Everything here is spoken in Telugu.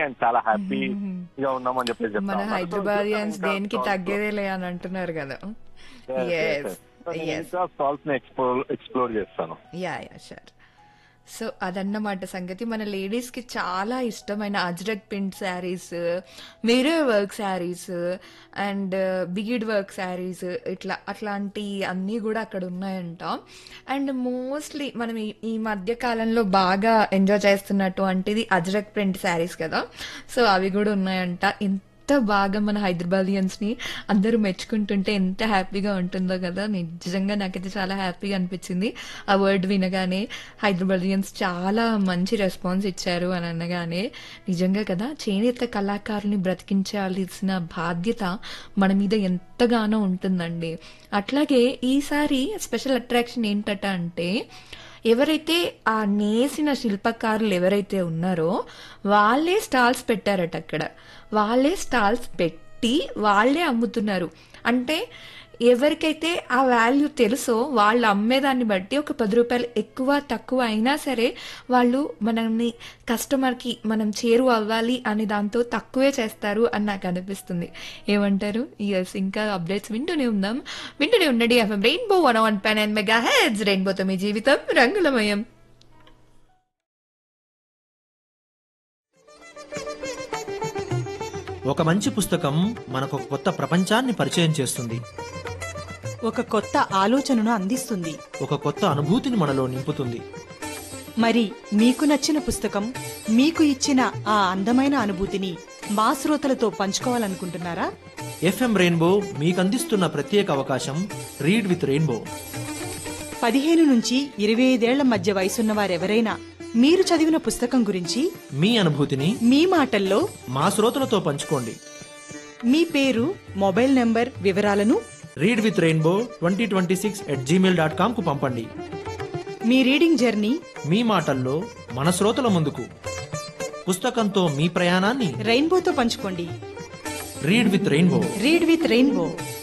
అండ్ చాలా హ్యాపీగా ఉన్నామని చెప్పేసి మన చెప్తా హైదరాబాదియన్స్ దేనికి తగ్గేదేలే అని అంటున్నారు కదా ఎస్ ఎస్ స్టాల్స్ ని ఎక్స్ప్లోర్ ఎక్స్ప్లోర్ చేస్తాను యా యా షూర్ సో అదన్నమాట సంగతి మన లేడీస్ కి చాలా ఇష్టమైన Ajrak print saris mirror work saris and bead work saris ఇట్లా అట్లాంటి అన్నీ కూడా అక్కడ ఉన్నాయంట అండ్ మోస్ట్లీ మనం ఈ- ఈ మధ్య కాలంలో బాగా ఎంజాయ్ చేస్తున్నటువంటిది అజ్రక్ ప్రింట్ శారీస్ కదా సో అవి కూడా ఉన్నాయంట ఇంత బాగా మన హైదరాబాదియన్స్ ని అందరూ మెచ్చుకుంటుంటే ఎంత హ్యాపీగా ఉంటుందో కదా నిజంగా నాకైతే చాలా హ్యాపీగా అనిపించింది ఆ వర్డ్ వినగానే హైదరాబాదియన్స్ చాలా మంచి రెస్పాన్స్ ఇచ్చారు అని అనగానే నిజంగా కదా చేనేత కళాకారుల్ని బ్రతికించాల్సిన బాధ్యత మన మీద ఎంతగానో ఉంటుందండి అట్లాగే ఈసారి స్పెషల్ అట్రాక్షన్ ఏంటట అంటే ఎవరైతే ఆ నేసిన శిల్పకారులు ఎవరైతే ఉన్నారో వాళ్ళే స్టాల్స్ పెట్టారట అక్కడ వాళ్ళే స్టాల్స్ పెట్టి వాళ్ళే అమ్ముతున్నారు అంటే ఎవరికైతే ఆ వాల్యూ తెలుసో వాళ్ళు అమ్మేదాన్ని బట్టి ఒక పది రూపాయలు ఎక్కువ తక్కువ అయినా సరే వాళ్ళు మనల్ని కస్టమర్కి మనం చేరువ అవ్వాలి అనే దాంతో తక్కువే చేస్తారు అని నాకు అనిపిస్తుంది ఏమంటారు ఎస్ ఇంకా అప్డేట్స్ వింటూనే ఉందాం వింటూనే ఉండండి FM Rainbow one one pen and mega heads రెయిన్బోతో మీ జీవితం రంగులమయం ఒక మంచి పుస్తకం మనకు ఒక కొత్త ప్రపంచాన్ని పరిచయం చేస్తుంది ఒక కొత్త ఆలోచనను అందిస్తుంది ఒక కొత్త అనుభూతిని మనలో నింపుతుంది మరి మీకు నచ్చిన పుస్తకం మీకు ఇచ్చిన ఆ అందమైన అనుభూతిని మా శ్రోతలతో పంచుకోవాలనుకుంటున్నారా ఎఫ్ఎం రెయిన్బో మీకు అందిస్తున్న ప్రత్యేక అవకాశం రీడ్ విత్ రెయిన్బో పదిహేను నుంచి ఇరవై ఐదేళ్ల మధ్య వయసున్న వారెవరైనా మీరు చదివిన పుస్తకం గురించి మీ అనుభూతిని మీ మాటల్లో మా శ్రోతలతో పంచుకోండి మీ పేరు మొబైల్ నంబర్ వివరాలను read with Rainbow twenty twenty six at Gmail dot com కు పంపండి మీ రీడింగ్ జర్నీ మీ మాటల్లో మన శ్రోతల ముందుకు పుస్తకంతో మీ ప్రయాణాన్ని రెయిన్బోతో పంచుకోండి read with Rainbow read with rainbow